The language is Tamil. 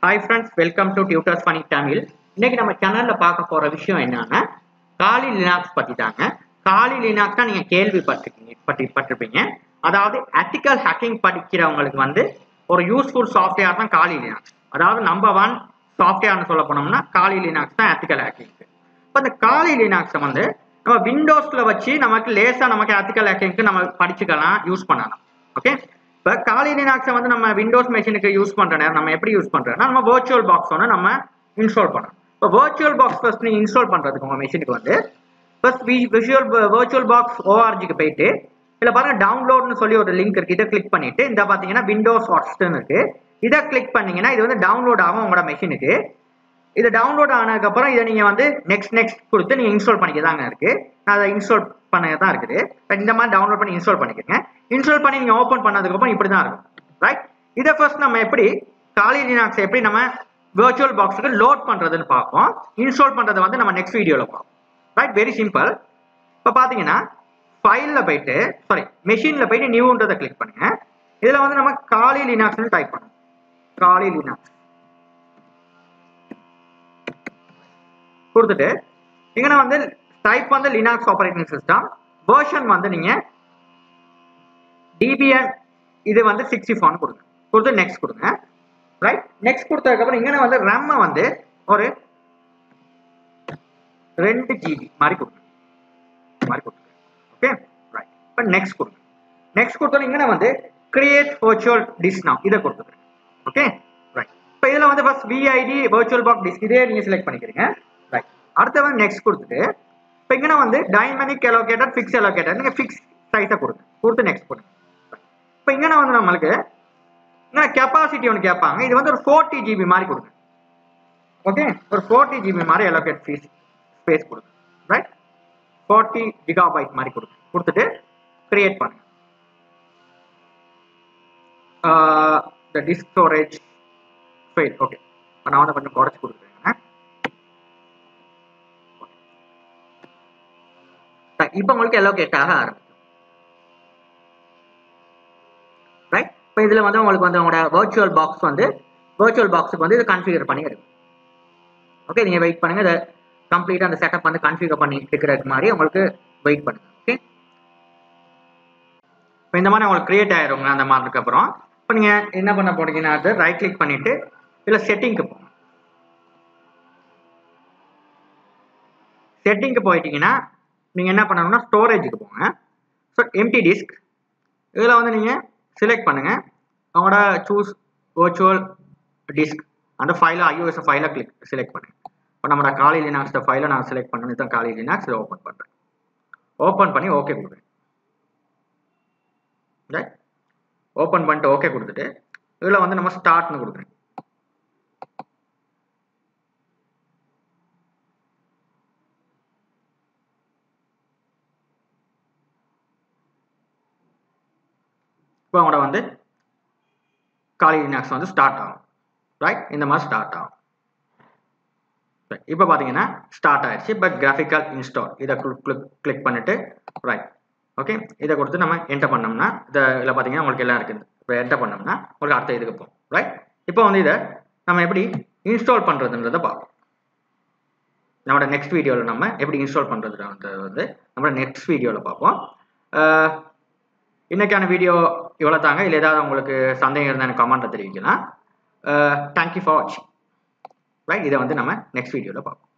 hi friends welcome to tutors funny Tamil இன்னைக்கு நம்ம சேனல்ல பார்க்க போற விஷயம் என்னன்னா காலி லினாக்ஸ் பத்தி தாங்க காலி லினாக்ஸ் தான் நீங்க கேள்விப்பட்டிருக்கீங்க பற்றி பட்டிருப்பீங்க அதாவது எத்திக்கல் ஹேக்கிங் படிக்கிறவங்களுக்கு வந்து ஒரு யூஸ்ஃபுல் சாஃப்ட்வேர் தான் காலி லினாக்ஸ் அதாவது நம்பர் ஒன் சாஃப்ட்வேர்னு சொல்ல போனோம்னா காலி லினாக்ஸ் தான் எத்திக்கல் ஹேக்கிங் இப்போ இந்த காலி லினாக்ஸை வந்து நம்ம விண்டோஸ்ல வச்சு நமக்கு லேசா நமக்கு எத்திக்கல் ஹேக்கிங்க்கு நம்ம படிச்சுக்கலாம் யூஸ் பண்ணலாம் ஓகே இப்போ காலி லினாக்ஸை வந்து நம்ம விண்டோஸ் மெஷினுக்கு யூஸ் பண்ற நேரம் நம்ம எப்படி யூஸ் பண்றோம்னா நம்ம வர்ச்சுவல் பாக்ஸ் ஒன்று நம்ம இன்ஸ்டால் பண்ணணும் இப்போ வர்ச்சுவல் பாக்ஸ் ஃபர்ஸ்ட் நீங்கள் இன்ஸ்டால் பண்றதுக்கு உங்க மெஷினுக்கு வந்து ஃபர்ஸ்ட் விஷுவல் வர்ச்சுவல் பாக்ஸ் ஓஆர்ஜிக்கு போயிட்டு இதில் பாருங்க டவுன்லோட்னு சொல்லி ஒரு லிங்க் இருக்கு இதை கிளிக் பண்ணிட்டு இந்த பார்த்தீங்கன்னா விண்டோஸ் ஹாட்ஸ்டன் இருக்கு இதை கிளிக் பண்ணீங்கன்னா இது வந்து டவுன்லோட் ஆகும் உங்களோட மெஷினுக்கு இது டவுன்லோட் ஆனதுக்கப்புறம் இதை நீங்கள் வந்து நெக்ஸ்ட் நெக்ஸ்ட் கொடுத்து நீங்கள் இன்ஸ்டால் பண்ணிக்க தாங்க இருக்கு நான் அதை இன்ஸ்டால் பண்ண தான் இருக்குது பட் இந்த மாதிரி டவுன்லோட் பண்ணி இன்ஸ்டால் பண்ணிக்கோங்க இன்ஸ்டால் பண்ணி நீங்கள் ஓப்பன் பண்ணதுக்கப்புறம் இப்படி தான் இருக்கும் ரைட் இதை ஃபர்ஸ்ட் நம்ம எப்படி காலி லினாக்ஸ் எப்படி நம்ம விர்ச்சுவல் பாக்ஸுக்கு லோட் பண்ணுறதுன்னு பார்ப்போம் இன்ஸ்டால் பண்ணுறது வந்து நம்ம நெக்ஸ்ட் வீடியோவில் பார்ப்போம் ரைட் வெரி சிம்பிள் இப்போ பார்த்தீங்கன்னா ஃபைலில் போயிட்டு சாரி மெஷினில் போயிட்டு நியூன்றதை கிளிக் பண்ணுங்க இதில் வந்து நம்ம காலி லினாக்ஸ்னு டைப் பண்ணணும் காலி லினாக்ஸ் கொடுத்துட்டு இங்கே வந்து டைப் வந்து லினாக்ஸ் ஆப்ரேட்டிங் சிஸ்டம் வேர்ஷன் வந்து நீங்கள் டிபிஎன் இது வந்து சிக்ஸ்டி ஃபோன் கொடுங்க கொடுத்து நெக்ஸ்ட் கொடுங்க ரைட் நெக்ஸ்ட் கொடுத்ததுக்கப்புறம் இங்கே வந்து ரம்மை வந்து ஒரு ரெண்டு ஜிபி மாதிரி கொடுங்க மாதிரி கொடுங்க ஓகே ரைட் இப்போ நெக்ஸ்ட் கொடுங்க நெக்ஸ்ட் கொடுத்தோம் இங்கே வந்து கிரியேட் வர்ச்சுவல் டிஸ் now இதை கொடுத்துருங்க ஓகே ரைட் இப்போ இதில் வந்து first VID virtual box disk இதே நீங்கள் செலக்ட் பண்ணிக்கிறீங்க ரைட் அடுத்து வந்து நெக்ஸ்ட் கொடுத்துட்டு இப்போ இங்கே வந்து டைனமிக் எலோகேட்டர் ஃபிக்ஸ் எலோகேட்டர் நீங்கள் ஃபிக்ஸ் சைஸை கொடுங்க கொடுத்து நெக்ஸ்ட் கொடுங்க இப்போ இங்கே வந்து நம்மளுக்கு இங்கே கெப்பாசிட்டி ஒன்று கேட்பாங்க இது வந்து ஒரு ஃபோர்ட்டி ஜிபி மாதிரி கொடுங்க ஓகே ஒரு ஃபோர்ட்டி ஜிபி மாதிரி எலோகேட் ஃபீஸ் ஸ்பேஸ் கொடுங்க ரைட் ஃபார்ட்டி கிகாபைட் மாதிரி கொடுங்க கொடுத்துட்டு கிரியேட் பண்ணுங்க இந்த டிஸ்க் ஸ்டோரேஜ் ஃபைல் ஓகே நான் வந்து கொஞ்சம் குறைச்சி கொடுக்குறேன் இப்போ உங்களுக்கு எலோகேட் ஆக ஆரம்பிக்கும் ரைட் இப்போ இதில் வந்து உங்களுக்கு வந்து உங்களோட வர்ச்சுவல் பாக்ஸ் வந்து வர்ச்சுவல் பாக்ஸுக்கு வந்து இது கன்ஃபிகர் பண்ணி இருக்கும் ஓகே நீங்கள் வெயிட் பண்ணுங்க இதை கம்ப்ளீட்டாக அந்த செட்டப் வந்து கன்ஃபிகர் பண்ணி இருக்கிறதுக்கு மாதிரி உங்களுக்கு வெயிட் பண்ணுங்க ஓகே இப்போ இந்த மாதிரி உங்களுக்கு கிரியேட் ஆயிருங்க அந்த மாதிரி அப்புறம் இப்போ நீங்கள் என்ன பண்ண போறீங்கன்னா அது ரைட் கிளிக் பண்ணிட்டு இதில் செட்டிங்க்கு போங்க செட்டிங்க்கு போயிட்டீங்கன்னா நீங்கள் என்ன பண்ணணும்னா ஸ்டோரேஜுக்கு போங்க ஸோ எம்டி டிஸ்க் இதில் வந்து நீங்கள் செலக்ட் பண்ணுங்கள் அவங்களோட சூஸ் வர்ச்சுவல் டிஸ்க் அந்த ஃபைலை ஐஓஎஸ் ஃபைலை கிளிக் செலக்ட் பண்ணுங்கள் இப்போ நம்மளோட காலி லினாக்ஸ் ஃபைலை நான் செலக்ட் பண்ணி தான் காலி லினாக்ஸ் இதை ஓப்பன் பண்ணுறேன் ஓப்பன் பண்ணி ஓகே கொடுக்குறேன் ரைட் ஓப்பன் பண்ணிட்டு ஓகே கொடுத்துட்டு இதில் வந்து நம்ம ஸ்டார்ட்னு கொடுக்குறேன் இப்போ அவங்களோட வந்து காலி லினாக்ஸ் வந்து ஸ்டார்ட் ஆகும் ரைட் இந்த மாதிரி ஸ்டார்ட் ஆகும் இப்போ பார்த்தீங்கன்னா ஸ்டார்ட் ஆயிடுச்சு பட் கிராஃபிக்கல் இன்ஸ்டால் இதை கிளிக் கிளிக் பண்ணிட்டு ரைட் ஓகே இதை கொடுத்து நம்ம என்டர் பண்ணோம்னா இதை இதில் பார்த்தீங்கன்னா உங்களுக்கு எல்லாம் இருக்குது இப்போ என்டர் பண்ணோம்னா உங்களுக்கு அடுத்த இதுக்கு போகும் ரைட் இப்போ வந்து இதை நம்ம எப்படி இன்ஸ்டால் பண்ணுறதுன்றதை பார்ப்போம் நம்மளோட நெக்ஸ்ட் வீடியோவில் நம்ம எப்படி இன்ஸ்டால் பண்ணுறது வந்து நம்மளோட நெக்ஸ்ட் வீடியோவில் பார்ப்போம் இன்னைக்கான வீடியோ இவ்வளோ தாங்க இல்லை ஏதாவது உங்களுக்கு சந்தேகம் இருந்தால் எனக்கு கமெண்ட்டில் தெரிவிக்கலாம் தேங்க்யூ ஃபார் வாட்சிங் ரைட் இதை வந்து நம்ம நெக்ஸ்ட் வீடியோவில் பார்ப்போம்